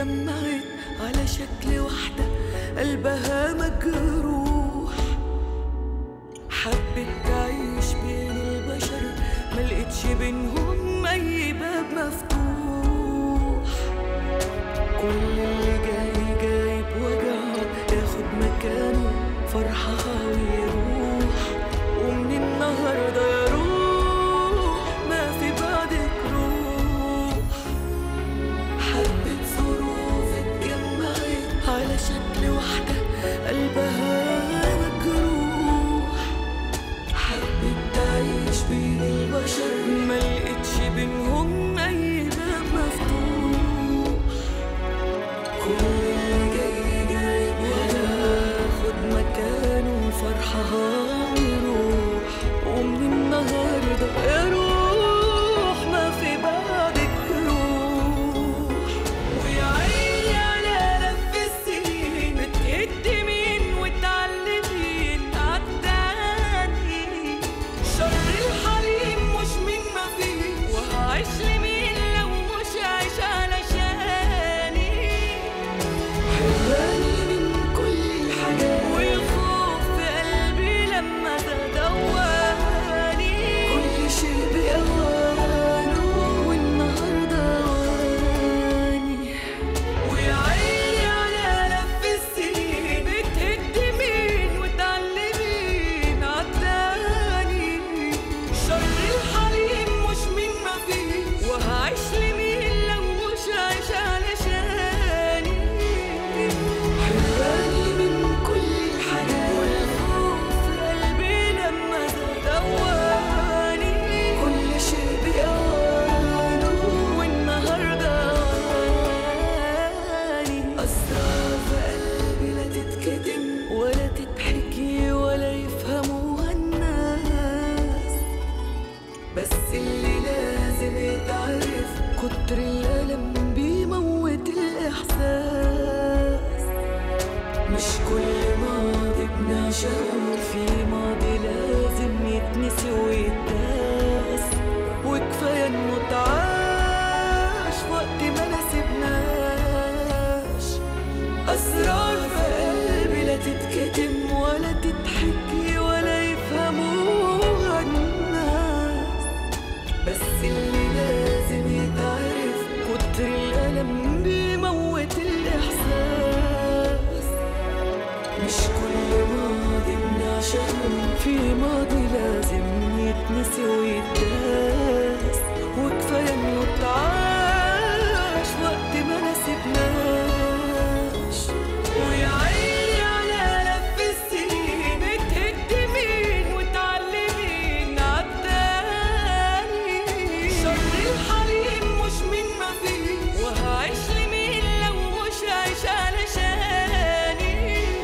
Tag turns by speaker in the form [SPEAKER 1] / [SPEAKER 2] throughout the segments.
[SPEAKER 1] اتجمعت على شكل واحدة قلبها مجروح حبت تعيش بين البشر ملقتش بينهم أي باب مفتوح كل اللي جاي جايب وجعه ياخد مكانه فرحها ويروح ومن النهارده يا روح ما في بعدك روح حبة ظروف اتجمعت على شكل واحدة قلبها مجروح حبت تعيش بين البشر ملقتش بينهم أي باب مفتوح كل اللي جاي جايب وياخد مكانه فرحها ويروح ومن النهارده يا روح ما في بعدك روح ويا عيني على لف السنين بتقدمين وتعلمين عالتاني شر الحليم مش من ما فيه وهعيش لمين لو مش عايش علشاني حراني من كل الحاجات والخوف في قلبي لما تدواني كل شيء بأوانه والنهارده أواني ويا عيني على لف السنين بتهدمين وتعلمين عالتاني شر الحليم مش من ما فيه وهعيش لمين لو مش عايش علشاني حراني من كل الحاجات والخوف في قلبي لما دواني كل شيء بأوانه والنهارده أواني أسرار في قلبي لا تتكتم ولا تتحكي ولا يفهموها الناس بس اللي لازم يتعرف كتر الألم بيموت الإحساس مش كل ماضي بنعشقه في ماضي لازم يتنسي ويتداس وكفاية انه اتعاش وقت ما نسيبناش أسرار في قلبي لا تتكتم ولا تتحكي ولا يفهموها الناس بس اللي لازم يتعرف كتر الألم بيموت الإحساس مش كل ماضي بنعشقه في ماضي لازم يتنسي ويتداس وكفاية إنه اتعاش وقت ما نسيبناش ويا عيني على لف السنين بتهدمين وتعلمين عالتاني شر الحليم مش من ما فيه وهعيش لمين لو مش عايش علشاني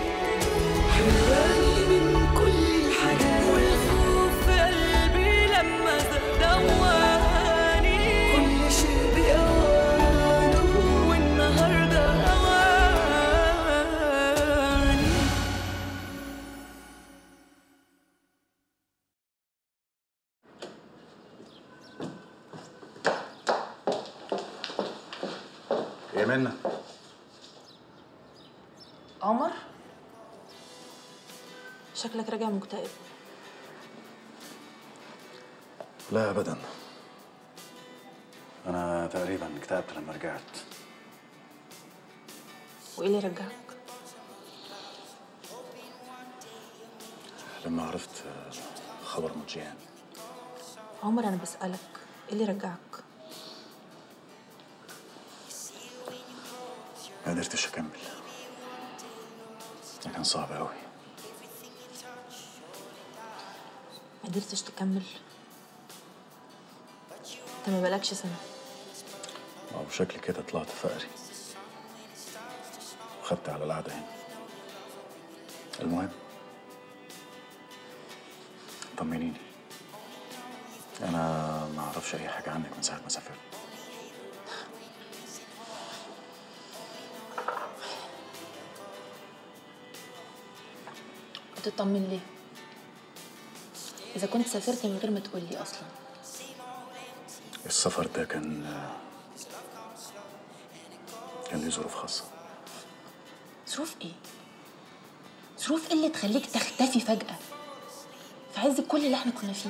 [SPEAKER 1] حراني من كل الحاجات والخوف في قلبي لما دواني كل شيء بأوانه والنهارده أواني
[SPEAKER 2] يا منى
[SPEAKER 3] عمر شكلك راجع مكتئب
[SPEAKER 2] لا ابدا انا تقريبا اكتئبت لما رجعت
[SPEAKER 3] وايه اللي رجعك
[SPEAKER 2] لما عرفت آه، خبر موت
[SPEAKER 3] عمر انا بسالك ايه اللي رجعك
[SPEAKER 2] ما قدرتش اكمل ده كان صعب قوي
[SPEAKER 3] ما قدرتش تكمل انت ما بقالكش سنه
[SPEAKER 2] او بشكل كده طلعت فقري وخدت على القعده هنا المهم طمنيني انا ما اعرفش اي حاجه عنك من ساعه ما سافرت
[SPEAKER 3] بتطمن ليه اذا كنت سافرت من غير ما تقول لي اصلا
[SPEAKER 2] السفر ده كان كان ليه ظروف خاصة
[SPEAKER 3] ظروف ايه ظروف ايه اللي تخليك تختفي فجأة في عز كل اللي احنا كنا فيه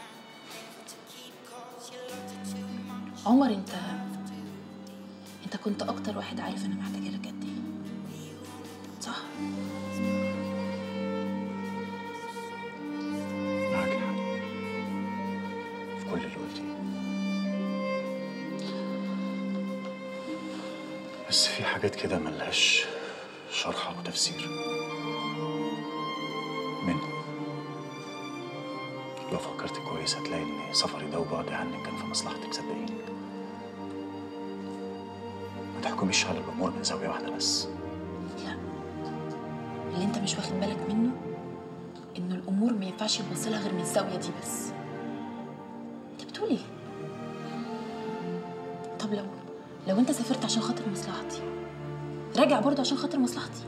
[SPEAKER 3] عمر انت انت كنت اكتر واحد عارف انا محتاجه لك قد ايه صح
[SPEAKER 2] معاك حق في كل اللي قلتيه بس في حاجات كده ملهاش شرح أو تفسير منها لو فكرت كويس هتلاقي إن سفري ده وبعدي عنك كان في مصلحتك صدقيني ما تحكميش على الأمور من زاوية واحدة بس
[SPEAKER 3] لا اللي انت مش واخد بالك منه ان الامور ما ينفعش تبص لها غير من الزاويه دي بس انت بتقول ايه طب لو لو انت سافرت عشان خاطر مصلحتي راجع برضه عشان خاطر مصلحتي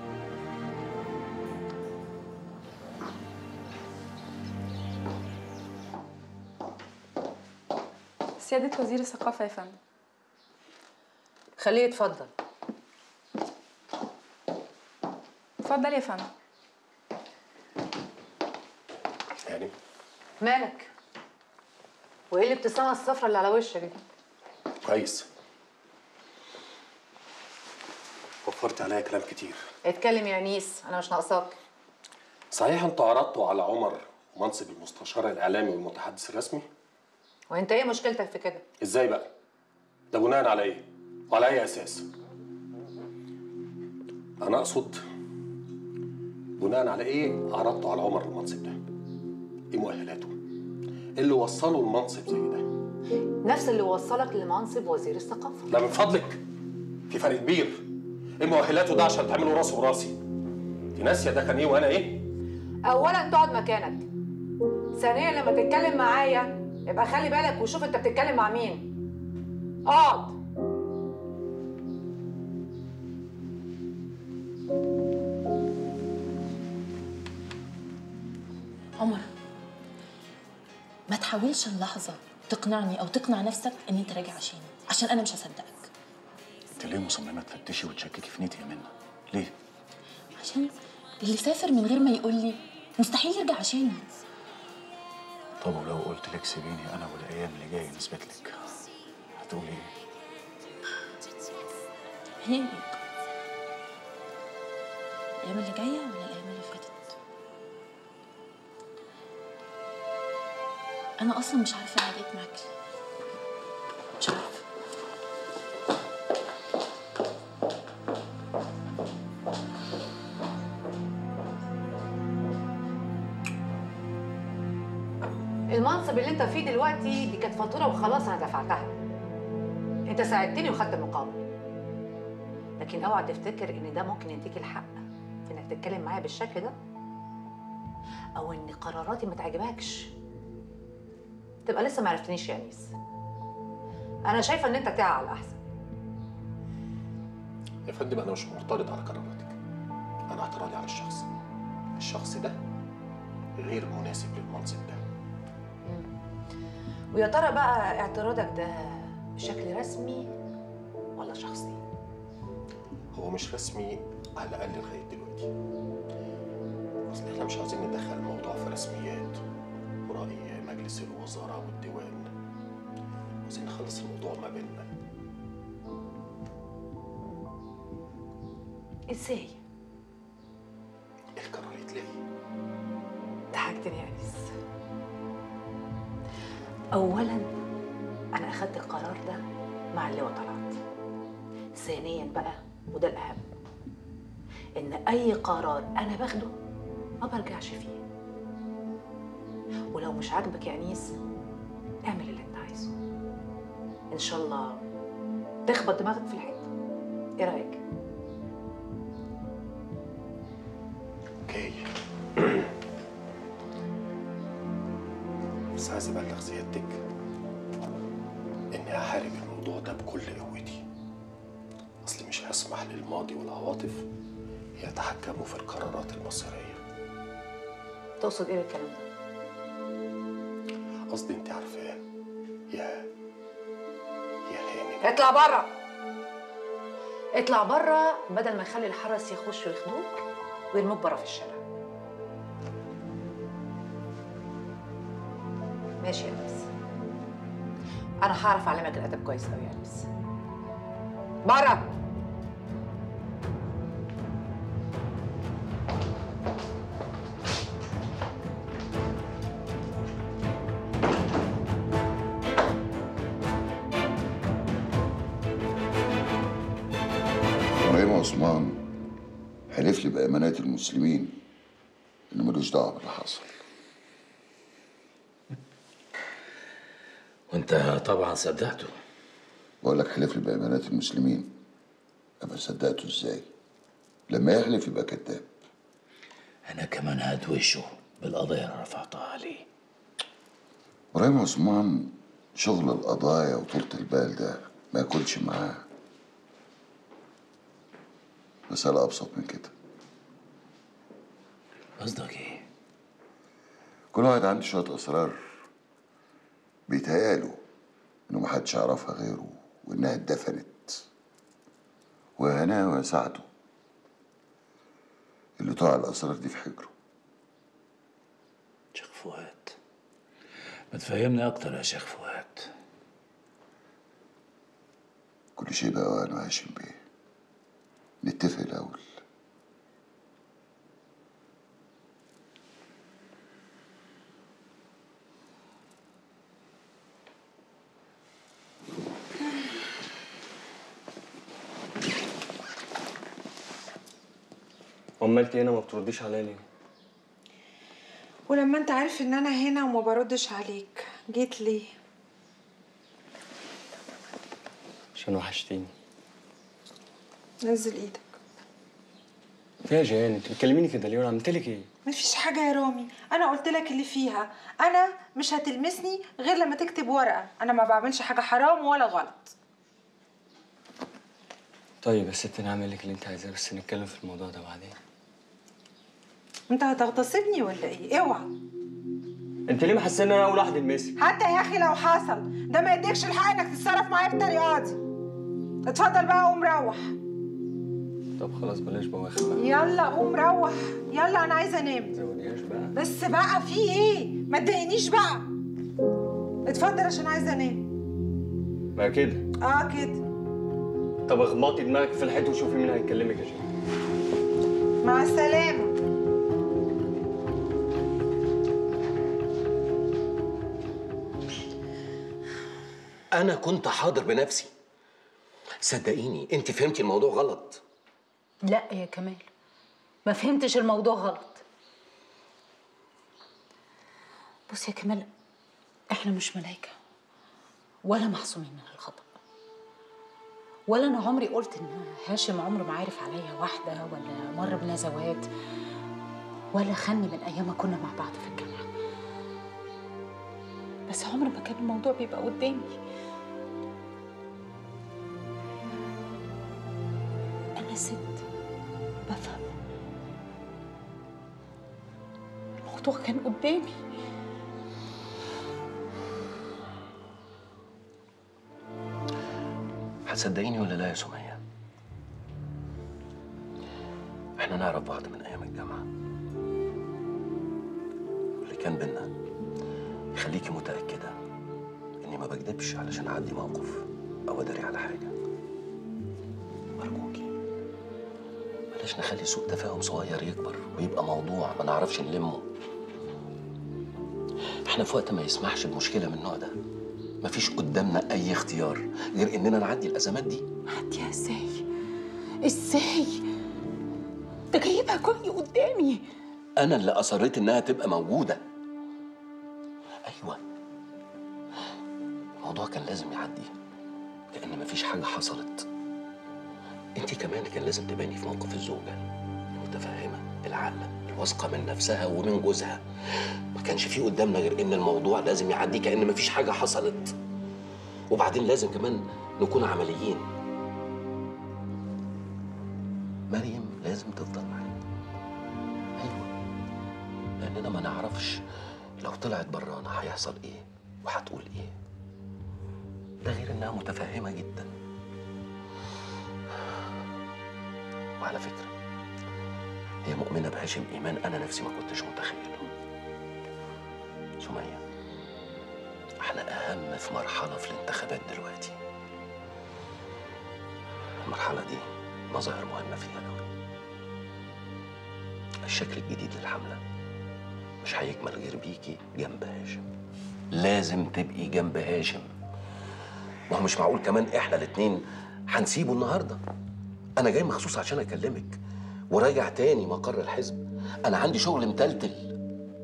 [SPEAKER 4] سيادة وزير الثقافة يا فندم
[SPEAKER 5] خليه يتفضل
[SPEAKER 4] اتفضل يا فندم
[SPEAKER 6] يعني
[SPEAKER 5] مالك وايه الابتسامه الصفرا اللي على وشك دي
[SPEAKER 6] كويس وفرت عليا كلام كتير
[SPEAKER 5] اتكلم يا انيس انا مش ناقصاك
[SPEAKER 6] صحيح انتوا عرضتوا على عمر منصب المستشار الاعلامي والمتحدث الرسمي
[SPEAKER 5] وانت ايه مشكلتك في كده
[SPEAKER 6] ازاي بقى ده بناء على ايه وعلى اي اساس انا اقصد بناء على ايه عرضتوا على عمر المنصب ده ايه مؤهلاته إيه اللي وصله المنصب زي ده
[SPEAKER 5] نفس اللي وصلك لمنصب وزير الثقافه
[SPEAKER 6] لا من فضلك في فرق كبير ايه مؤهلاته ده عشان تعملوا راسه وراسي دي ناسيه ده كان ايه وانا ايه
[SPEAKER 5] اولا تقعد مكانك ثانيا لما تتكلم معايا يبقى خلي بالك وشوف انت بتتكلم مع مين اقعد
[SPEAKER 3] عمر ما تحاولش اللحظه تقنعني او تقنع نفسك ان انت راجع عشاني عشان انا مش هصدقك
[SPEAKER 2] أنت ليه مصممة تفتشي وتشككي في نيتي يا منى؟ ليه؟
[SPEAKER 3] عشان اللي سافر من غير ما يقول لي مستحيل يرجع عشاني
[SPEAKER 2] طب ولو قلت لك سيبيني أنا والأيام اللي جاية نثبت لك هتقولي إيه؟
[SPEAKER 3] هي الايام اللي جايه ولا الايام اللي فاتت انا اصلا مش عارفه انا جيت معاك ليه. مش عارفه
[SPEAKER 5] المنصب اللي انت فيه دلوقتي دي كانت فاتوره وخلاص انا دفعتها انت ساعدتني وخدت مقابل لكن اوعى تفتكر ان ده ممكن يديك الحق في انك تتكلم معايا بالشكل ده او ان قراراتي ما تعجبكش تبقى لسه ما عرفتنيش يا انيس انا شايفه ان انت تعال احسن
[SPEAKER 6] يا فندم انا مش معترض على قراراتك انا اعتراضي على الشخص الشخص ده غير مناسب للمنصب ده
[SPEAKER 5] ويا ترى بقى اعتراضك ده بشكل رسمي ولا شخصي
[SPEAKER 6] هو مش رسمي على الاقل لغايه دلوقتي اصل احنا مش عايزين ندخل الموضوع في رسميات ورأي مجلس الوزراء والديوان عايزين نخلص الموضوع ما بيننا
[SPEAKER 5] ازاي
[SPEAKER 6] القرار يتلاقي
[SPEAKER 5] ضحكتني يا انيس اولا انا اخدت القرار ده مع اللواء طلعت ثانيا بقى وده الاهم ان اي قرار انا باخده ما برجعش فيه ولو مش عاجبك يا انيس اعمل اللي انت عايزه ان شاء الله تخبط دماغك في الحيط ايه رايك
[SPEAKER 6] اوكي بس عايز ابلغ سيادتك اني هحارب الموضوع ده بكل قوتي اصلي مش هسمح للماضي والعواطف يتحكموا في القرارات المصيريه
[SPEAKER 5] تقصد ايه بالكلام ده
[SPEAKER 6] قصدي انت عارفاه يا يا هانم
[SPEAKER 5] اطلع بره اطلع بره بدل ما يخلي الحرس يخشوا ياخدوك ويرموك بره في الشارع ماشي يا انس انا هعرف اعلمك الادب كويس قوي يا انس بره
[SPEAKER 7] ابراهيم عثمان حلف لي بأمانات المسلمين إنه ملوش دعوة باللي حصل
[SPEAKER 8] وانت طبعا صدقته
[SPEAKER 7] بقول لك حلف لي بأمانات المسلمين أبقى صدقته إزاي؟ لما يحلف يبقى كذاب
[SPEAKER 8] انا كمان هدوشه بالقضيه اللي رفعتها عليه
[SPEAKER 7] ابراهيم عثمان شغل القضايا وطولة البال ده ما ياكلش معاه مسألة أبسط من كده
[SPEAKER 8] قصدك ايه
[SPEAKER 7] كل واحد عنده شوية أسرار بيتهيأله إنه محدش يعرفها غيره وإنها اتدفنت وهنا وسعده اللي طاع الأسرار دي في حجره
[SPEAKER 8] شيخ فؤاد ما تفهمني اكتر يا شيخ فؤاد
[SPEAKER 7] كل شيء بقى وأنا هاشم بيه نتفق الأول
[SPEAKER 9] امال انت هنا ما بترديش عليا ليه؟
[SPEAKER 10] ولما انت عارف ان انا هنا وما بردش عليك جيت ليه
[SPEAKER 9] عشان وحشتيني
[SPEAKER 10] نزل ايدك
[SPEAKER 9] فيها جيان انت بتكلميني كده ليه وانا عملت لك ايه؟
[SPEAKER 10] مفيش حاجه يا رامي انا قلت لك اللي فيها انا مش هتلمسني غير لما تكتب ورقه انا ما بعملش حاجه حرام ولا غلط
[SPEAKER 9] طيب يا ست انا هعمل لك اللي انت عايزاه بس نتكلم في الموضوع ده بعدين
[SPEAKER 10] انت هتغتصبني ولا ايه اوعى
[SPEAKER 9] انت ليه محسن ان انا اول واحد المسك؟
[SPEAKER 10] حتى يا اخي لو حصل ده ما يديكش الحق انك تتصرف معايا بالطريقه دي اتفضل بقى قوم روح
[SPEAKER 9] طب خلاص بلاش بواخر بقى
[SPEAKER 10] يلا قوم روح يلا انا عايزه انام
[SPEAKER 9] زوديهاش بقى
[SPEAKER 10] بس بقى في ايه ما تضايقنيش بقى اتفضل عشان عايزه انام
[SPEAKER 9] ما كده
[SPEAKER 10] اه كده
[SPEAKER 9] طب اخبطي دماغك في الحيط وشوفي مين هيكلمك يا شيخ
[SPEAKER 10] مع السلامه
[SPEAKER 6] انا كنت حاضر بنفسي صدقيني انت فهمتي الموضوع غلط
[SPEAKER 5] لا يا كمال ما فهمتش الموضوع غلط
[SPEAKER 3] بص يا كمال احنا مش ملايكة ولا محسومين من الخطأ ولا انا عمري قلت ان هاشم عمره ما عارف عليا واحدة ولا مر بنزوات ولا خني من ايام ما كنا مع بعض في الجامعة بس عمر ما كان الموضوع بيبقى قدامي انا ست بفهم الموضوع كان قدامي
[SPEAKER 6] هتصدقيني ولا لا يا سمية؟ احنا نعرف بعض من ايام الجامعة واللي كان بينا يخليكي متأكدة اني ما بكدبش علشان اعدي موقف او اداري على حاجة ارجوكي بلاش نخلي سوء تفاهم صغير يكبر ويبقى موضوع ما نعرفش نلمه احنا في وقت ما يسمحش بمشكلة من النوع ده مفيش قدامنا اي اختيار غير اننا نعدي الازمات دي
[SPEAKER 3] عديها ازاي ازاي ده جايبها كل قدامي
[SPEAKER 6] انا اللي اصريت انها تبقى موجوده ايوه الموضوع كان لازم يعدي لان مفيش حاجه حصلت انت كمان كان لازم تباني في موقف الزوجه المتفهمه العاقله الواثقه من نفسها ومن جوزها ما كانش في قدامنا غير ان الموضوع لازم يعدي كان مفيش حاجه حصلت وبعدين لازم كمان نكون عمليين مريم لازم تفضل معانا ايوه لاننا ما نعرفش لو طلعت برانا هيحصل ايه وهتقول ايه ده غير انها متفهمه جدا وعلى فكرة هي مؤمنة بهاشم إيمان أنا نفسي ما كنتش متخيله سمية احنا أهم في مرحلة في الانتخابات دلوقتي المرحلة دي مظاهر مهمة فيها قوي الشكل الجديد للحملة مش هيكمل غير بيكي جنب هاشم لازم تبقي جنب هاشم ما هو مش معقول كمان احنا الاتنين هنسيبه النهارده انا جاي مخصوص عشان اكلمك وراجع تاني مقر الحزب انا عندي شغل متلتل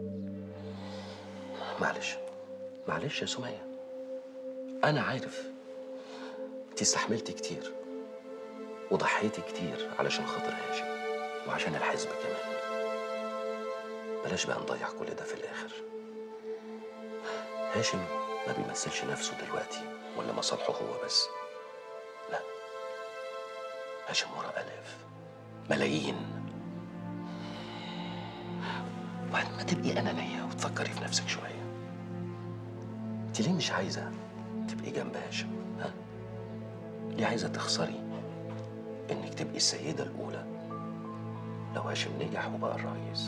[SPEAKER 6] معلش معلش يا سمية انا عارف انت استحملتي كتير وضحيتي كتير علشان خاطر هاشم وعشان الحزب كمان بلاش بقى نضيع كل ده في الاخر هاشم ما بيمثلش نفسه دلوقتي ولا مصالحه هو بس لا هاشم ورا آلاف ملايين وبعد ما تبقي أنانية وتفكري في نفسك شوية انت ليه مش عايزة تبقي جنب هاشم ها؟ ليه عايزة تخسري إنك تبقي السيدة الأولى لو هاشم نجح وبقى الرئيس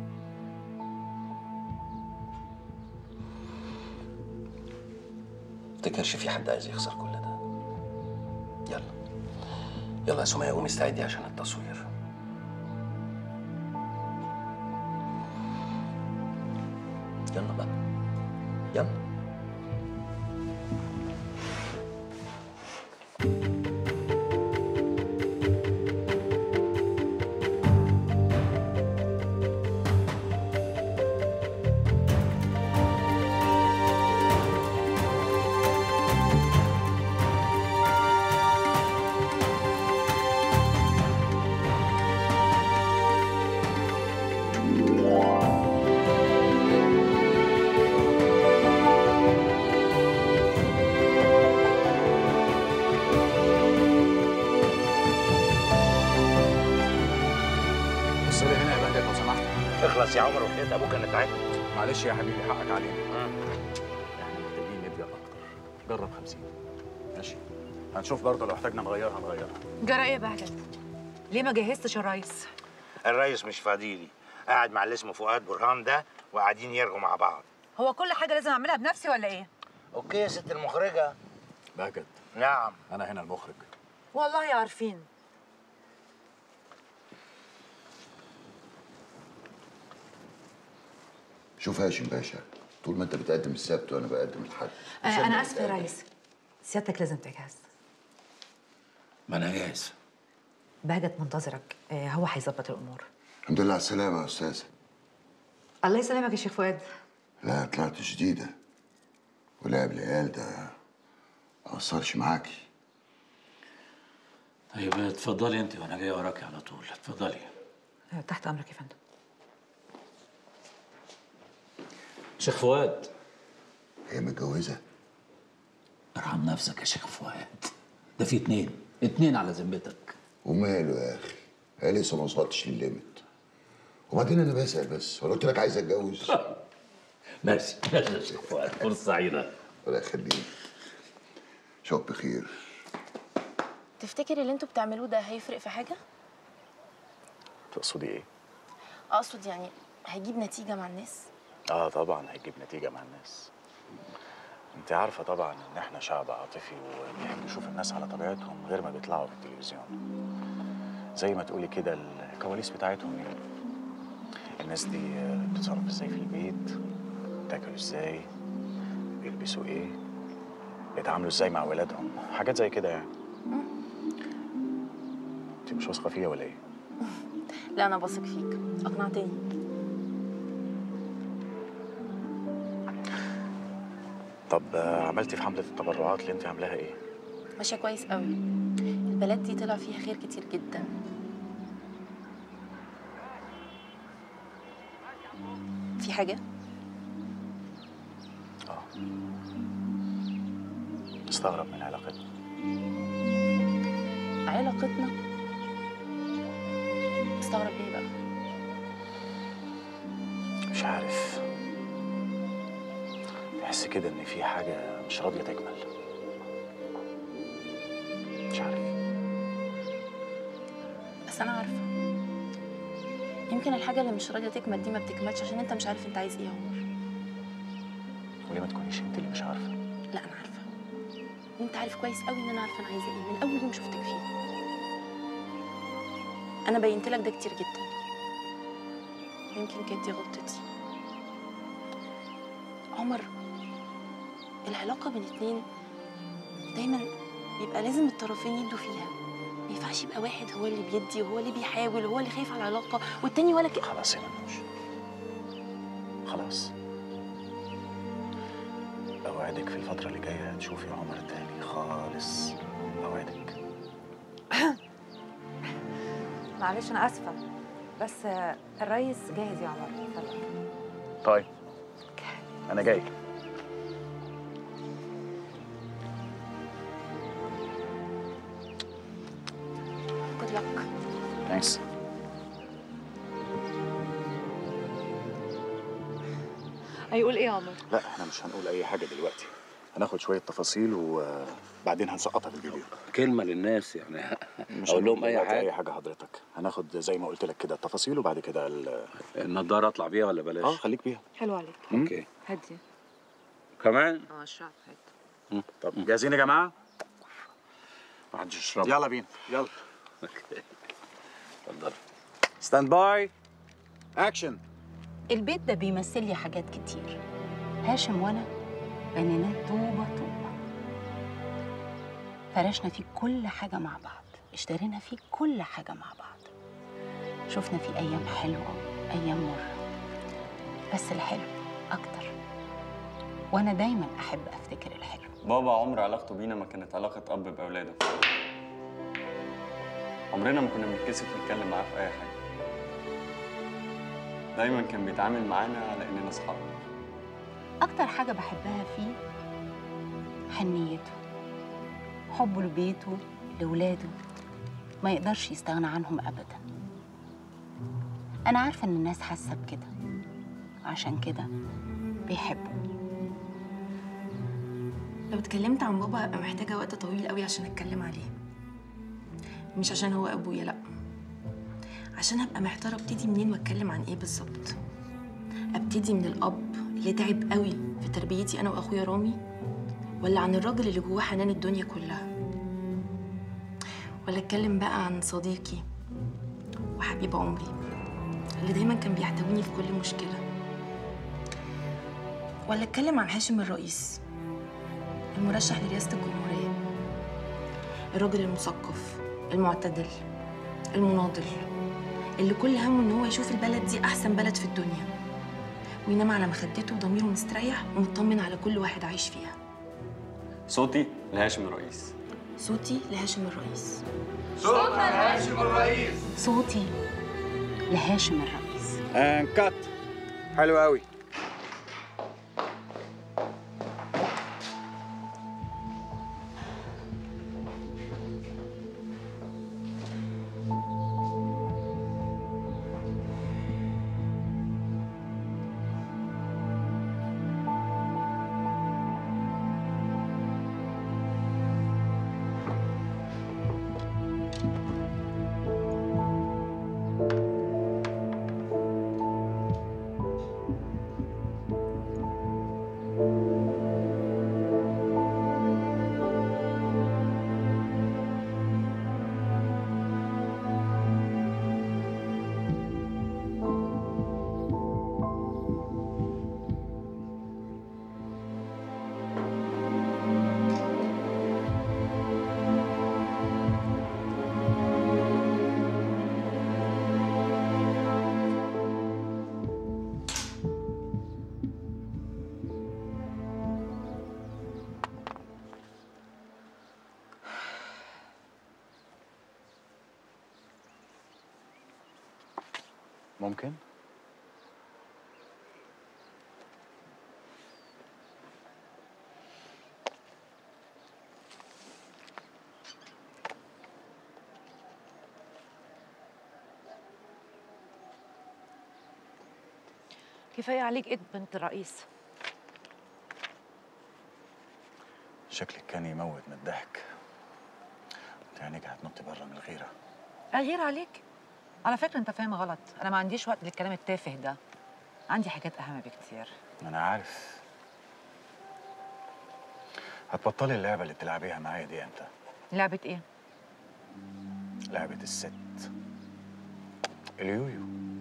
[SPEAKER 6] افتكرش في حد عايز يخسر كل ده يلا يلا يا سمية قومي استعدي عشان التصوير يلا بقى يلا
[SPEAKER 2] بص لي هنا يا بهجت لو سمحت
[SPEAKER 8] اخلص يا عمر وحياة ابوك انا تعبت
[SPEAKER 2] معلش يا حبيبي حقك علينا احنا محتاجين نبدا اكتر جرب 50 ماشي هنشوف برضه لو احتاجنا نغيرها نغيرها
[SPEAKER 5] جرى ايه يا بهجت؟ ليه ما جهزتش يا ريس؟
[SPEAKER 8] الريس مش فاضيلي قاعد مع اللي اسمه فؤاد برهان ده وقاعدين يرغوا مع بعض
[SPEAKER 5] هو كل حاجة لازم أعملها بنفسي ولا إيه؟
[SPEAKER 8] اوكي يا ست المخرجه
[SPEAKER 2] بهجت
[SPEAKER 8] نعم
[SPEAKER 2] انا هنا المخرج
[SPEAKER 5] والله عارفين
[SPEAKER 7] شوف هاشم باشا طول ما انت بتقدم السبت وانا بقدم الحد
[SPEAKER 5] آه
[SPEAKER 7] مش
[SPEAKER 5] أنا
[SPEAKER 7] هنبقى
[SPEAKER 5] آسفة يا
[SPEAKER 7] نتقابل.
[SPEAKER 5] ريس سيادتك لازم تجهز
[SPEAKER 8] ما انا جاهز
[SPEAKER 5] بهجت منتظرك آه هو هيظبط الأمور
[SPEAKER 7] الحمد لله على السلامه يا استاذه
[SPEAKER 5] الله يسلمك يا شيخ فؤاد
[SPEAKER 7] لا طلعت جديده ولعب العيال ده ما اثرش معاكي
[SPEAKER 8] طيب اتفضلي انت وانا جاي وراكي على طول اتفضلي
[SPEAKER 5] آه تحت أمرك يا فندم
[SPEAKER 8] شيخ فؤاد
[SPEAKER 7] هي متجوزه
[SPEAKER 8] ارحم نفسك يا شيخ فؤاد ده في اتنين اتنين على ذمتك
[SPEAKER 7] وماله يا اخي هي لسه ما وصلتش للليمت وبعدين انا بسال بس ولا قلت لك عايز اتجوز
[SPEAKER 8] ماشي ماشي يا شيخ فؤاد فرصه سعيده
[SPEAKER 7] ولا يخليك شوف بخير
[SPEAKER 11] تفتكر اللي انتوا بتعملوه ده هيفرق في حاجة؟
[SPEAKER 2] تقصدي ايه؟
[SPEAKER 11] أقصد يعني هيجيب نتيجة مع الناس؟
[SPEAKER 2] اه طبعا هيجيب نتيجه مع الناس انت عارفه طبعا ان احنا شعب عاطفي وبيحب يشوف الناس على طبيعتهم غير ما بيطلعوا في التلفزيون زي ما تقولي كده الكواليس بتاعتهم يعني الناس دي بتتصرف ازاي في البيت بتاكل ازاي بيلبسوا ايه بيتعاملوا ازاي مع ولادهم حاجات زي كده يعني انت مش واثقه فيا ولا ايه
[SPEAKER 11] لا أنا بثق فيك أقنعتني
[SPEAKER 2] طب آه، عملتي في حمله التبرعات اللي انت عاملاها ايه
[SPEAKER 11] ماشية كويس قوي البلد دي طلع فيها خير كتير جدا في حاجة؟
[SPEAKER 2] استغرب من علاقتنا
[SPEAKER 11] علاقتنا استغرب ليه بقى؟
[SPEAKER 2] مش عارف بحس كده ان في حاجه مش راضيه تكمل مش عارف
[SPEAKER 11] بس انا عارفه يمكن الحاجه اللي مش راضيه تكمل دي ما بتكملش عشان انت مش عارف انت عايز ايه يا عمر
[SPEAKER 2] وليه ما تكونيش انت اللي مش عارفه
[SPEAKER 11] لا انا عارفه وانت عارف كويس قوي ان انا عارفه انا عايزه ايه من اول يوم شفتك فيه انا بينت لك ده كتير جدا يمكن كانت دي غلطتي عمر العلاقه بين اتنين دايما بيبقى لازم الطرفين يدوا فيها ما ينفعش يبقى واحد هو اللي بيدي وهو اللي بيحاول وهو اللي خايف على العلاقه والتاني ولا كده
[SPEAKER 2] خلاص يا منوش خلاص اوعدك في الفتره اللي جايه هتشوفي عمر تاني خالص اوعدك
[SPEAKER 5] معلش انا اسفه بس آه، الريس جاهز يا عمر اتفضل.
[SPEAKER 2] طيب انا جاي
[SPEAKER 11] جود لك
[SPEAKER 2] ثانكس
[SPEAKER 5] هيقول ايه يا عمر
[SPEAKER 2] لا احنا مش هنقول اي حاجه دلوقتي هناخد شويه تفاصيل وبعدين هنسقطها في الفيديو
[SPEAKER 8] كلمه للناس يعني
[SPEAKER 2] مش
[SPEAKER 8] اقول لهم
[SPEAKER 2] هنقول
[SPEAKER 8] اي
[SPEAKER 2] دلوقتي
[SPEAKER 8] حاجه
[SPEAKER 2] اي حاجه حضرتك هناخد زي ما قلت لك كده التفاصيل وبعد كده ال-
[SPEAKER 8] النضاره اطلع بيها ولا بلاش
[SPEAKER 2] اه خليك بيها
[SPEAKER 5] حلو عليك
[SPEAKER 8] اوكي
[SPEAKER 5] هدي
[SPEAKER 8] كمان
[SPEAKER 5] اه اشرب هدي
[SPEAKER 2] طب جاهزين يا جماعه
[SPEAKER 8] ما حدش يشرب
[SPEAKER 2] يلا بينا يلا
[SPEAKER 8] اوكي اتفضل
[SPEAKER 2] ستاند باي اكشن
[SPEAKER 3] البيت ده بيمثل لي حاجات كتير هاشم وانا بنيناه طوبة طوبة فرشنا فيه كل حاجة مع بعض اشترينا فيه كل حاجة مع بعض شفنا فيه أيام حلوة أيام مرة بس الحلو أكتر وأنا دايما أحب أفتكر الحلو
[SPEAKER 9] بابا عمر علاقته بينا ما كانت علاقة أب بأولاده عمرنا ما كنا بنتكسف نتكلم معاه في أي حاجة دايما كان بيتعامل معانا على إننا أصحاب
[SPEAKER 3] أكتر حاجة بحبها فيه حنيته حبه لبيته لولاده ما يقدرش يستغنى عنهم أبدا أنا عارفة إن الناس حاسة بكده عشان كده بيحبوا
[SPEAKER 11] لو اتكلمت عن بابا هبقى محتاجة وقت طويل قوي عشان اتكلم عليه مش عشان هو ابويا لا عشان هبقى محتارة ابتدي منين واتكلم عن ايه بالظبط ابتدي من الاب اللي تعب قوي في تربيتي انا واخويا رامي ولا عن الراجل اللي جواه حنان الدنيا كلها ولا اتكلم بقى عن صديقي وحبيب عمري اللي دايما كان بيحتويني في كل مشكلة ولا اتكلم عن هاشم الرئيس المرشح لرئاسة الجمهورية الراجل المثقف المعتدل المناضل اللي كل همه ان هو يشوف البلد دي احسن بلد في الدنيا وينام على مخدته وضميره مستريح ومطمن على كل واحد عايش فيها
[SPEAKER 9] صوتي لهاشم الرئيس
[SPEAKER 11] صوتي لهاشم الرئيس
[SPEAKER 3] صوتي لهاشم الرئيس
[SPEAKER 2] ان كات حلو قوي ممكن
[SPEAKER 5] كفايه عليك ايد بنت الرئيس
[SPEAKER 2] شكلك كان يموت من الضحك انت عينيك هتنط بره من الغيره
[SPEAKER 5] اغير عليك
[SPEAKER 12] على فكره انت فاهم غلط انا ما عنديش وقت للكلام التافه ده عندي حاجات اهم بكتير
[SPEAKER 2] انا عارف هتبطلي اللعبه اللي بتلعبيها معايا دي امتى
[SPEAKER 12] لعبه ايه
[SPEAKER 2] لعبه الست اليويو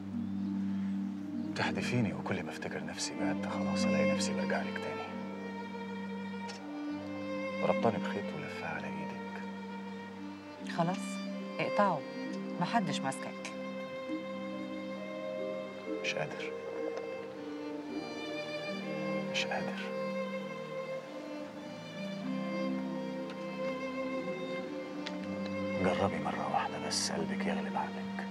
[SPEAKER 2] تحدفيني وكل ما افتكر نفسي بعدت خلاص الاقي نفسي برجع لك تاني ربطاني بخيط ولفها على ايدك
[SPEAKER 12] خلاص اقطعه محدش ماسكك
[SPEAKER 2] مش قادر مش قادر جربي مرة واحدة بس قلبك يغلب عقلك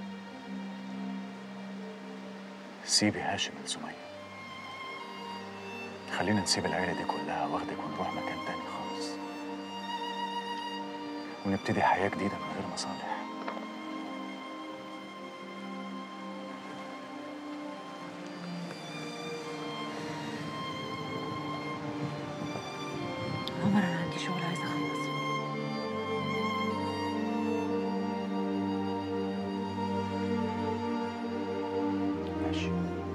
[SPEAKER 2] سيبي هاشم لسمية خلينا نسيب العيلة دي كلها واخدك ونروح مكان تاني خالص ونبتدي حياة جديدة من غير مصالح
[SPEAKER 12] عمر انا عندي شغل عايزه اخلصه
[SPEAKER 2] ماشي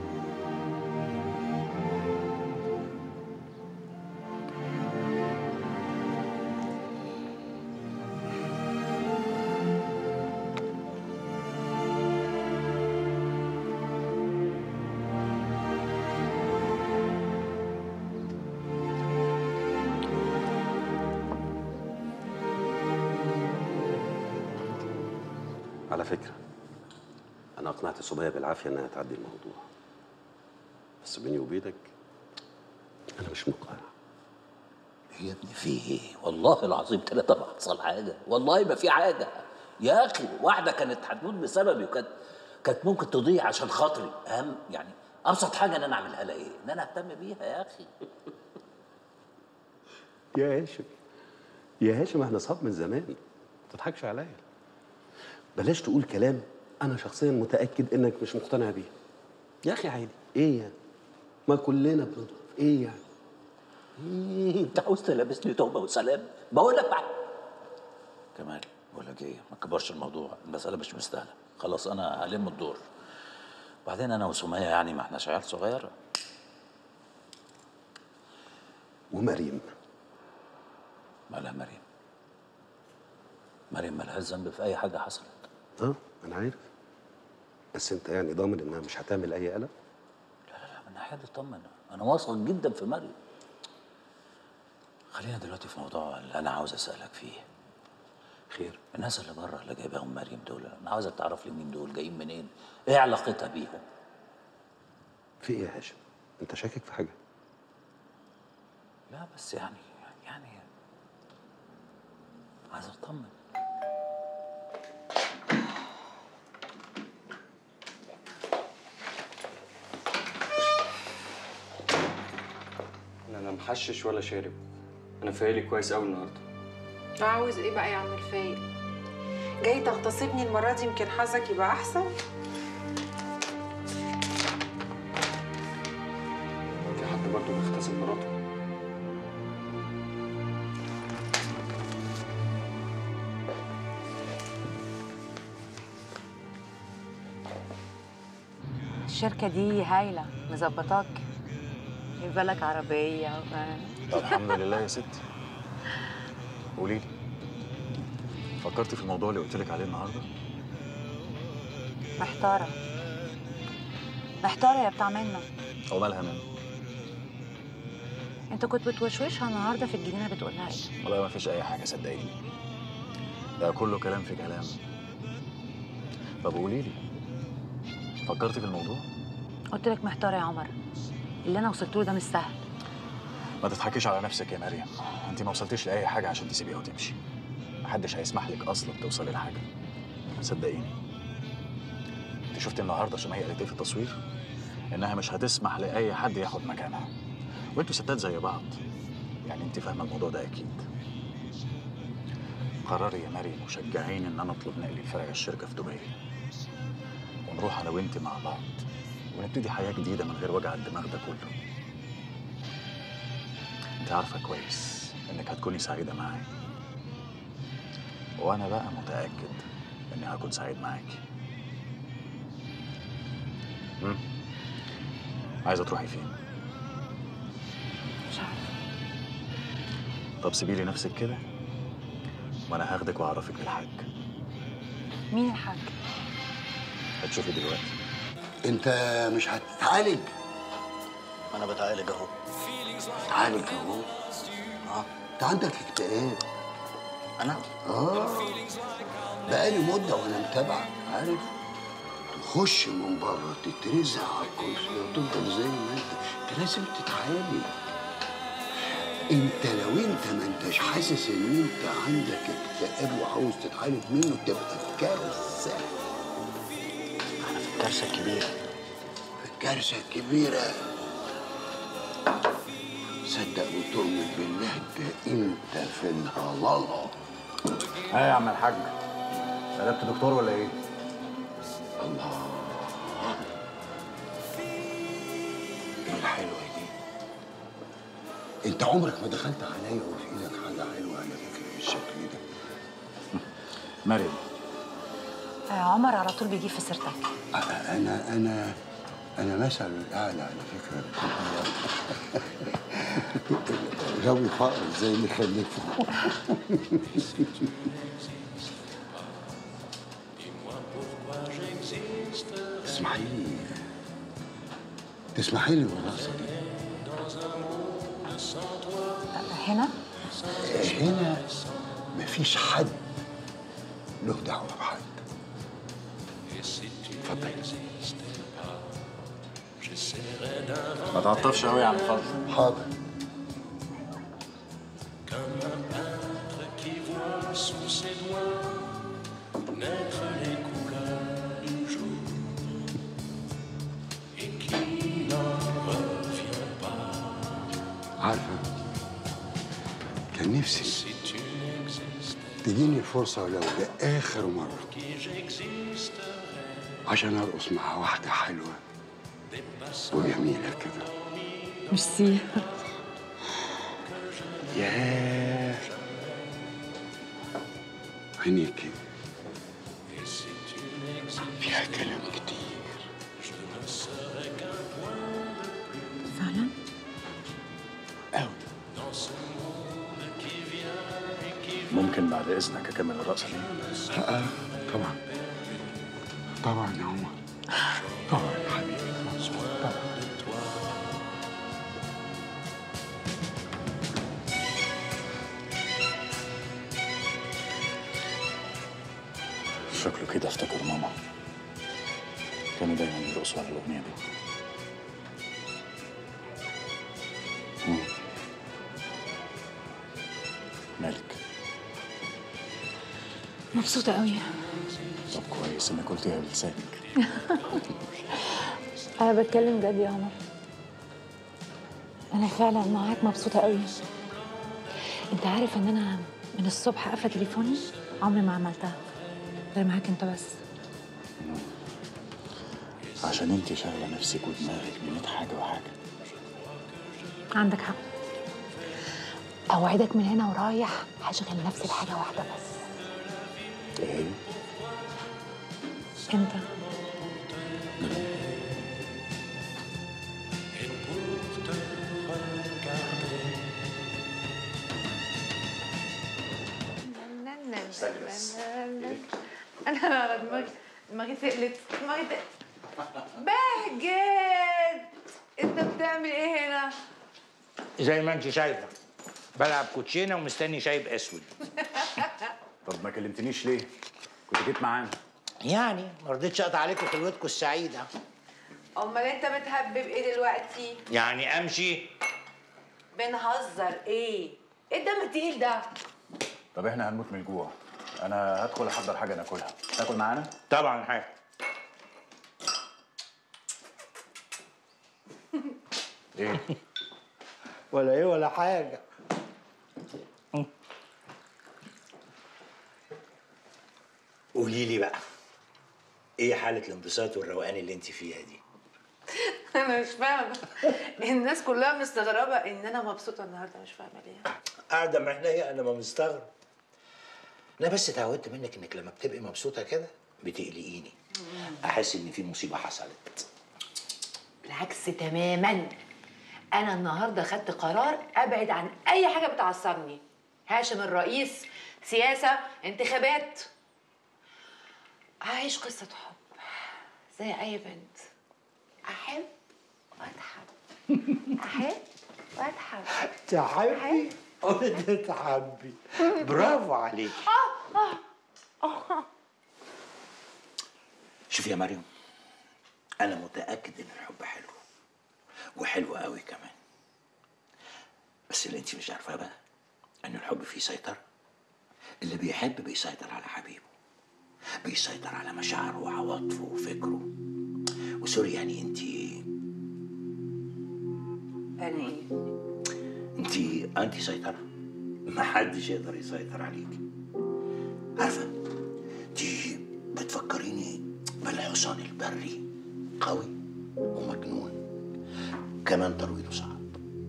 [SPEAKER 13] على فكرة أنا أقنعت سمية بالعافية إنها تعدي الموضوع بس بيني وبينك أنا مش مقتنع
[SPEAKER 8] يا ابني في ايه؟ والله العظيم ثلاثة ما حصل حاجة، والله ما في حاجة. يا أخي واحدة كانت هتموت بسببي وكانت كانت ممكن تضيع عشان خاطري، أهم يعني أبسط حاجة إن أنا أعملها لها إيه؟ إن أنا أهتم بيها يا أخي.
[SPEAKER 13] يا هاشم يا هاشم احنا اصحاب من زمان ما تضحكش عليا بلاش تقول كلام انا شخصيا متاكد انك مش مقتنع بيه يا اخي عادي ايه يعني ما كلنا بنضرب ايه يعني
[SPEAKER 8] إيه أنت عاوز تلبسني توبة وسلام؟ بقول لك بقى كمال بقول لك إيه؟ ما تكبرش الموضوع، المسألة مش مستاهلة، خلاص أنا هلم الدور. وبعدين أنا وسمية يعني ما إحناش عيال صغيرة.
[SPEAKER 13] ومريم
[SPEAKER 8] مالها مريم؟ مريم مالهاش ذنب في أي حاجة حصلت.
[SPEAKER 13] اه انا عارف بس انت يعني ضامن انها مش هتعمل اي قلق
[SPEAKER 8] من ناحية اطمن انا واثق جدا في مريم خلينا دلوقتي في موضوع اللي انا عاوز اسالك فيه
[SPEAKER 13] خير
[SPEAKER 8] الناس اللي بره اللي جايباهم مريم دول انا عاوزك تعرف لي مين دول جايين منين ايه علاقتها بيهم
[SPEAKER 13] في ايه يا هاشم انت شاكك في حاجه
[SPEAKER 8] لا بس يعني يعني عايز اطمن
[SPEAKER 9] لا انا محشش ولا شارب انا فايلي كويس قوي النهارده
[SPEAKER 10] عاوز ايه بقى يا عم الفايق جاي تغتصبني المره دي يمكن حظك يبقى احسن
[SPEAKER 9] في حد برضه بيغتصب مراته
[SPEAKER 12] الشركه دي هايله مظبطاك يبقى لك عربيه و...
[SPEAKER 2] طب الحمد لله يا ستي قولي لي فكرتي في الموضوع اللي قلت لك عليه النهارده
[SPEAKER 12] محتاره محتاره يا بتاع منى
[SPEAKER 2] هو مالها منه
[SPEAKER 12] انت كنت بتوشوشها النهارده في الجنينه بتقول لها ايه
[SPEAKER 2] والله ما فيش اي حاجه صدقيني ده كله كلام في كلام طب قولي لي فكرتي في الموضوع
[SPEAKER 12] قلت لك محتاره يا عمر اللي انا وصلت له ده مش سهل
[SPEAKER 2] ما تضحكيش على نفسك يا مريم انت ما وصلتيش لاي حاجه عشان تسيبيها وتمشي محدش هيسمح لك اصلا توصلي لحاجه صدقيني انت شفتي النهارده سمية قالت ايه في التصوير انها مش هتسمح لاي حد ياخد مكانها وانتوا ستات زي بعض يعني انت فاهمه الموضوع ده اكيد قرري يا مريم وشجعيني ان انا اطلب نقل فرع الشركه في دبي ونروح انا وانت مع بعض ونبتدي حياه جديده من غير وجع الدماغ ده كله انت عارفه كويس انك هتكوني سعيده معايا وانا بقى متاكد اني هكون سعيد معاكي مم؟ عايزه تروحي فين
[SPEAKER 11] مش عارفه
[SPEAKER 2] طب سيبي لي نفسك كده وانا هاخدك واعرفك بالحاج
[SPEAKER 11] مين الحاج
[SPEAKER 2] هتشوفي دلوقتي
[SPEAKER 7] انت مش هتتعالج
[SPEAKER 14] انا بتعالج اهو
[SPEAKER 7] تعالج اهو اه انت عندك اكتئاب
[SPEAKER 14] انا
[SPEAKER 7] اه بقالي مده وانا متابعك عارف تخش من بره تترزع على الكرسي وتفضل زي ما انت انت لازم تتعالج انت لو انت ما انتش حاسس ان انت عندك اكتئاب وعاوز تتعالج منه تبقى في كارثه
[SPEAKER 14] انا في الكارثه الكبيره
[SPEAKER 7] في الكارثه الكبيره صدق وتؤمن بالله ده انت في الهضله
[SPEAKER 2] ها يا عم الحاج قلبت دكتور ولا ايه
[SPEAKER 7] الله ايه الحلوه دي انت عمرك ما دخلت عليا وفي ايدك حاجه حلوه على فكره بالشكل ده
[SPEAKER 2] مريم
[SPEAKER 3] آه عمر على طول بيجيب في سيرتك
[SPEAKER 7] أ- انا انا انا مثل الاعلى على فكره غاوي فقر زي اللي خلفه اسمحي لي تسمحي لي بالرقصه دي
[SPEAKER 3] هنا
[SPEAKER 7] هنا مفيش حد له دعوه بحد اتفضلي
[SPEAKER 2] ما تعطفش قوي يا عم فضل
[SPEAKER 7] حاضر
[SPEAKER 15] Comme un peintre qui voit sous ses doigts naître les couleurs du jour et qui n'en revient pas.
[SPEAKER 7] عارفه كان نفسي
[SPEAKER 15] Si tu n'existais
[SPEAKER 7] تجيني فرصه ولو لاخر مره
[SPEAKER 15] qui j'existerais,
[SPEAKER 7] عشان ارقص مع واحده حلوه وجميله كده
[SPEAKER 3] ميرسي
[SPEAKER 7] ياه عينيكي
[SPEAKER 15] et si tu n'existais,
[SPEAKER 7] فيها كلام كتير
[SPEAKER 15] je ne serais qu'un point de plus
[SPEAKER 3] فعلا
[SPEAKER 7] أوي
[SPEAKER 15] dans ce monde qui vient et qui
[SPEAKER 2] ممكن بعد اذنك اكمل الرقصه دي
[SPEAKER 7] آه طبعا طبعا يا عمر طبعا يا حبيبي طبعا
[SPEAKER 2] شكله كده افتكر ماما كانوا دايما يرقصوا على الاغنيه دي مم. مالك
[SPEAKER 3] مبسوطة قوي
[SPEAKER 2] طب كويس انك قلتيها بلسانك
[SPEAKER 3] أنا بتكلم جد يا عمر أنا فعلا معاك مبسوطة قوي أنت عارف إن أنا من الصبح قافلة تليفوني عمري ما عملتها غير معاك أنت بس
[SPEAKER 2] عشان انت شاغله نفسك ودماغك بمية حاجه وحاجه
[SPEAKER 3] عندك حق أوعدك من هنا ورايح هشغل نفسي بحاجة واحدة بس
[SPEAKER 2] ايه هي؟
[SPEAKER 3] أنت
[SPEAKER 15] et pour te regarder.
[SPEAKER 5] انا دماغي دماغي تقلت دماغي تقلت بهجت انت بتعمل ايه هنا؟
[SPEAKER 16] زي ما انت شايفه بلعب كوتشينه ومستني شايب اسود
[SPEAKER 2] طب ما كلمتنيش ليه كنت جيت معانا
[SPEAKER 16] يعني ما رضيتش اقطع عليكم خلوتكم السعيده
[SPEAKER 5] امال انت بتهبب ايه دلوقتي؟
[SPEAKER 16] يعني امشي
[SPEAKER 5] بنهزر ايه؟ ايه الدم التقيل ده؟
[SPEAKER 2] طب احنا هنموت من الجوع انا هدخل احضر حاجه ناكلها تاكل معانا
[SPEAKER 16] طبعا حاجه
[SPEAKER 2] ايه
[SPEAKER 16] ولا ايه ولا حاجه قولي لي بقى ايه حاله الانبساط والروقان اللي انت فيها دي
[SPEAKER 5] انا مش فاهمه الناس كلها مستغربه ان انا مبسوطه النهارده مش فاهمه ليه
[SPEAKER 16] قاعده محنيه انا ما مستغرب انا بس اتعودت منك انك لما بتبقي مبسوطه كده بتقلقيني احس ان في مصيبه حصلت
[SPEAKER 5] بالعكس تماما انا النهارده خدت قرار ابعد عن اي حاجه بتعصبني هاشم الرئيس سياسه انتخابات عايش قصه حب زي اي بنت احب واتحب احب واتحب
[SPEAKER 16] تحبي وتتحبي برافو عليك شوفي يا مريم انا متاكد ان الحب حلو وحلو قوي كمان بس اللي انت مش عارفاه بقى ان الحب فيه سيطره اللي بيحب بيسيطر على حبيبه بيسيطر على مشاعره وعواطفه وفكره وسوري يعني انت
[SPEAKER 5] انا ايه
[SPEAKER 16] انت انتي سيطرة محدش يقدر يسيطر عليك عارفة انت بتفكريني بالحصان البري قوي ومجنون كمان ترويضه صعب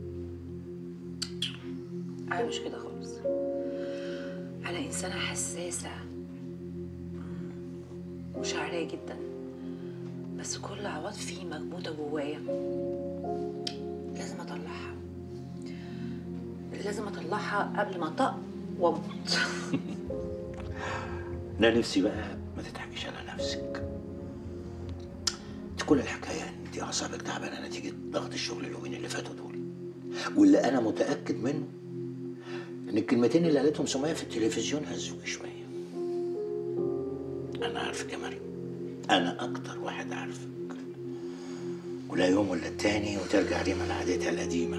[SPEAKER 5] انا مش كده خالص انا انسانه حساسه وشعريه جدا بس كل عواطفي مكبوته جوايا لازم اطلعها لازم اطلعها قبل ما اطق واموت
[SPEAKER 16] انا نفسي بقى ما تضحكيش على نفسك انت كل الحكايه ان انت اعصابك تعبانه نتيجه ضغط الشغل اليومين اللي فاتوا دول واللي انا متاكد منه ان الكلمتين اللي قالتهم سمية في التلفزيون هزوكي شويه انا عارفك يا مريم انا اكتر واحد عارفك ولا يوم ولا التاني وترجع ريما لعادتها القديمه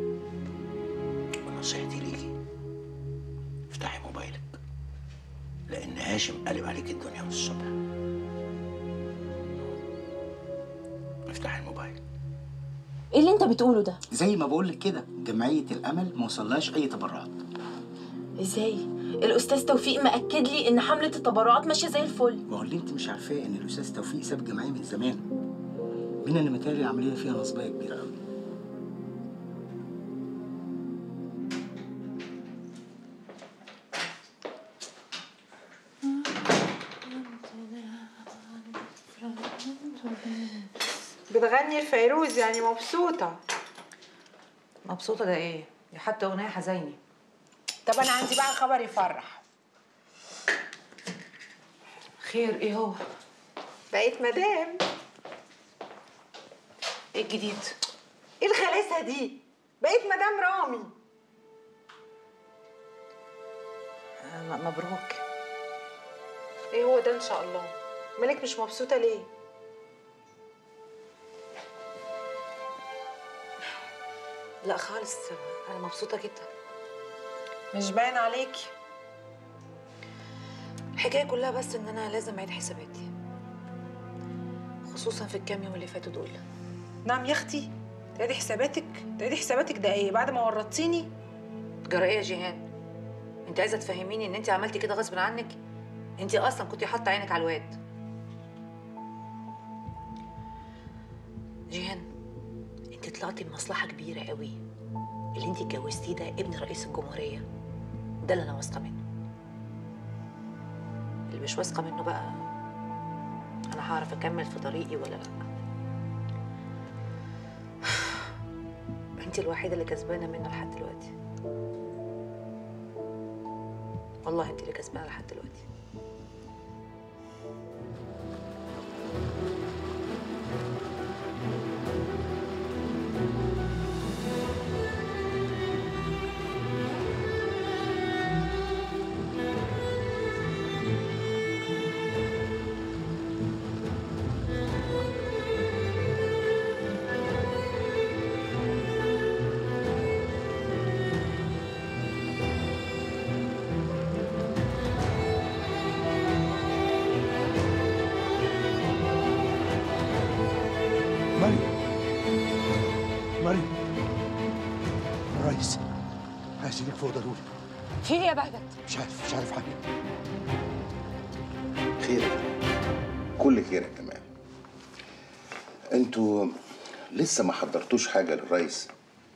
[SPEAKER 16] ونصيحتي ليكي افتحي موبايلك لان هاشم قلب عليك الدنيا من الصبح افتحي الموبايل
[SPEAKER 11] ايه اللي انت بتقوله ده
[SPEAKER 14] زي ما بقول لك كده جمعيه الامل ما وصلهاش اي تبرعات
[SPEAKER 11] ازاي الاستاذ توفيق مأكد لي ان حمله التبرعات ماشيه زي الفل
[SPEAKER 14] ما هو اللي انت مش عارفاه ان الاستاذ توفيق ساب الجمعيه من زمان بينا ان متهيألي العمليه فيها نصبيه كبيره قوي
[SPEAKER 10] بتغني الفيروز يعني مبسوطة
[SPEAKER 5] مبسوطه ده ايه دي حتى اغنيه حزيني
[SPEAKER 10] طب أنا عندي بقى خبر يفرح
[SPEAKER 5] خير ايه هو
[SPEAKER 10] بقيت مدام
[SPEAKER 5] ايه الجديد
[SPEAKER 10] ايه الخلاسة دي بقيت مدام رامي
[SPEAKER 5] آه، م- مبروك
[SPEAKER 10] ايه هو ده ان شاء الله مالك مش مبسوطة ليه
[SPEAKER 5] لا خالص انا مبسوطه جدا
[SPEAKER 10] مش باين عليكي
[SPEAKER 5] الحكايه كلها بس ان انا لازم اعيد حساباتي خصوصا في الكام يوم اللي فاتوا دول
[SPEAKER 10] نعم يا اختي تعيدي حساباتك تعيدي حساباتك ده ايه بعد ما ورطتيني
[SPEAKER 5] جرى ايه يا جيهان انت عايزه تفهميني ان انت عملتي كده غصب عنك انت اصلا كنت حاطه عينك على الواد جيهان انت طلعتي بمصلحه كبيره قوي اللي انت اتجوزتيه ده ابن رئيس الجمهوريه ده اللي انا واثقه منه اللي مش واثقه منه بقى انا هعرف اكمل في طريقي ولا لا انت الوحيده اللي كسبانه منه لحد دلوقتي والله انت اللي كسبانه لحد دلوقتي
[SPEAKER 17] مريم مريم ريس عايزينك فوق ضروري
[SPEAKER 11] في ايه يا بهجت
[SPEAKER 17] مش عارف مش عارف حاجه
[SPEAKER 6] خير يا فندم. كل خير يا كمال انتوا لسه ما حضرتوش حاجه للرئيس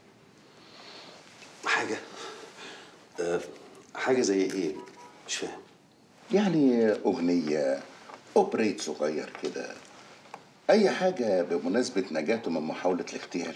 [SPEAKER 13] حاجه أه حاجه زي ايه مش فاهم
[SPEAKER 6] يعني اغنيه اوبريت صغير كده اي حاجه بمناسبه نجاته من محاوله الاغتيال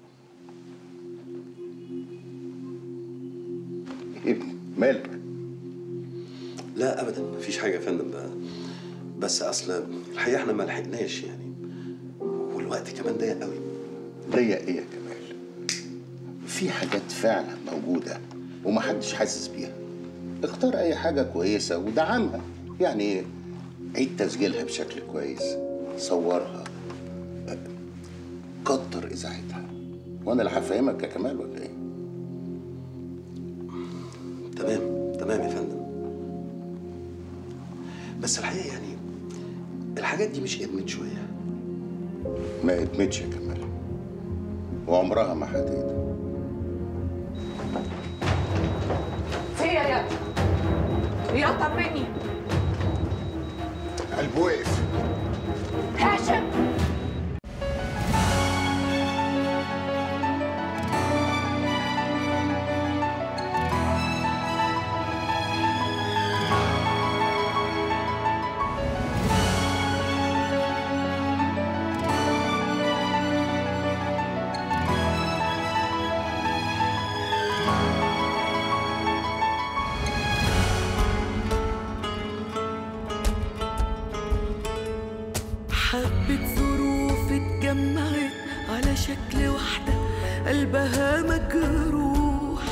[SPEAKER 6] إيه ابني مالك
[SPEAKER 13] لا ابدا مفيش حاجه يا فندم بقى بس اصل الحقيقه احنا ما لحقناش يعني والوقت كمان ضيق قوي
[SPEAKER 6] ضيق ايه يا كمال في حاجات فعلا موجوده ومحدش حاسس بيها اختار اي حاجه كويسه ودعمها يعني عيد تسجيلها بشكل كويس صورها كتر اذاعتها وانا اللي هفهمك يا كمال ولا ايه
[SPEAKER 13] تمام تمام يا فندم بس الحقيقه يعني الحاجات دي مش ادمت شويه
[SPEAKER 6] ما ادمتش يا كمال وعمرها ما هتقدم
[SPEAKER 5] في إيه يا رياض رياض طمني
[SPEAKER 6] قلب وقف
[SPEAKER 5] هاشم
[SPEAKER 1] حبة ظروف اتجمعت على شكل واحدة قلبها مجروح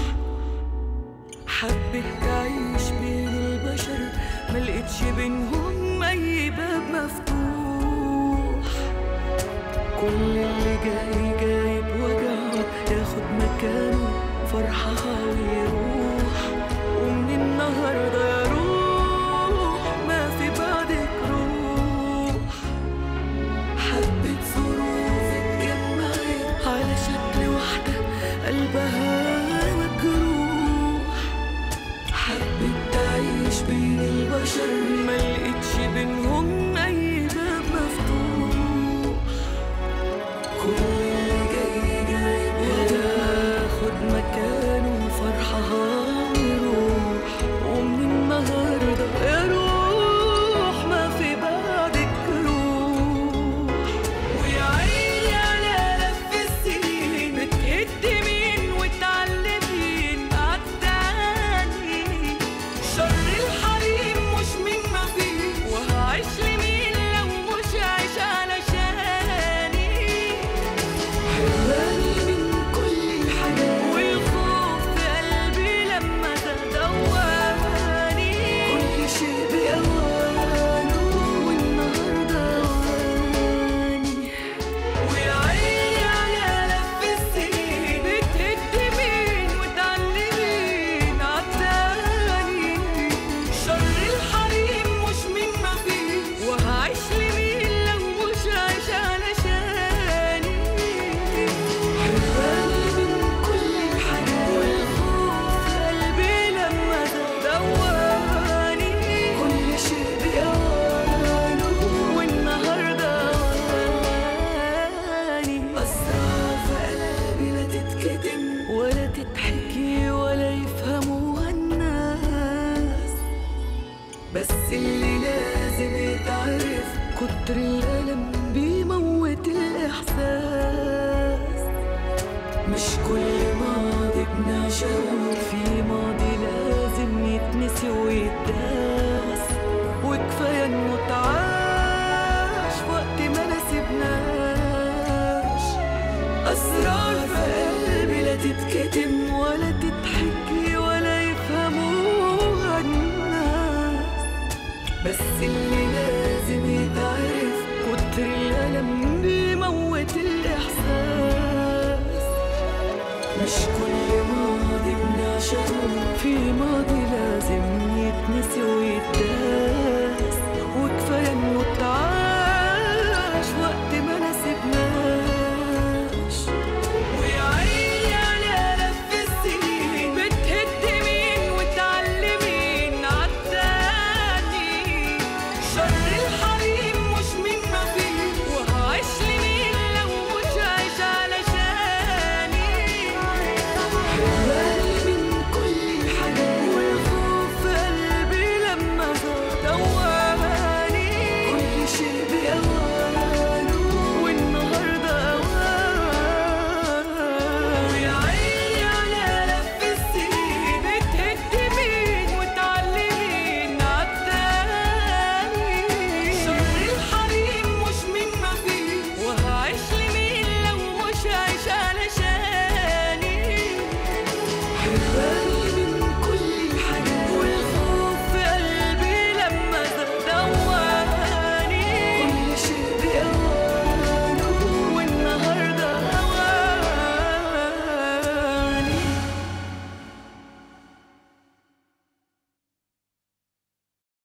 [SPEAKER 1] حبت تعيش بين البشر ملقتش بينهم أي باب مفتوح كل اللي جاي جاي بوجعه ياخد مكانه فرحها ويروح ومن النهارده يا روح ما في بعدك روح حبة ظروف اتجمعت على شكل واحدة قلبها مجروح حبت تعيش بين البشر ملقتش بينهم أي باب مفتوح كل اللي جاي جاي ياخد مكانه فرحها ويروح ومن النهارده يا روح ما في بعدك روح ويا عيني على لف السنين بتهد مين وتعلمين عالتاني شر الحريم مش من ما فيه وهعيش لمين لو مش عايش علشاني حرماني من كل الحاجات والخوف في قلبي لما تدواني كل شيء بأوانه والنهارده أواني ويا عيني على لف السنين بتهد مين وتعلمين عالتاني شر الحريم مش من ما فيه وهعيش لمين لو مش عايش علشاني حرماني من كل الحاجات والخوف في قلبي لما دواني كل شيء بأوانه والنهارده أواني أسرار في قلبي لا تتكتم ولا تتحكي ولا يفهموها الناس بس اللي لازم يتعرف كتر الألم بيموت الإحساس مش كل ماضي بنعشقه في ماضي لازم يتنسي ويتداس وكفاية انه اتعاش وقت ما نسيبناش أسرار في قلبي لا تتكتم ولا تتحكي ولا يفهموها الناس بس اللي لازم يتعرف كتر الألم بيموت الإحساس مش كل ماضي بنعشقه في ماضي لازم يتنسي ويتداس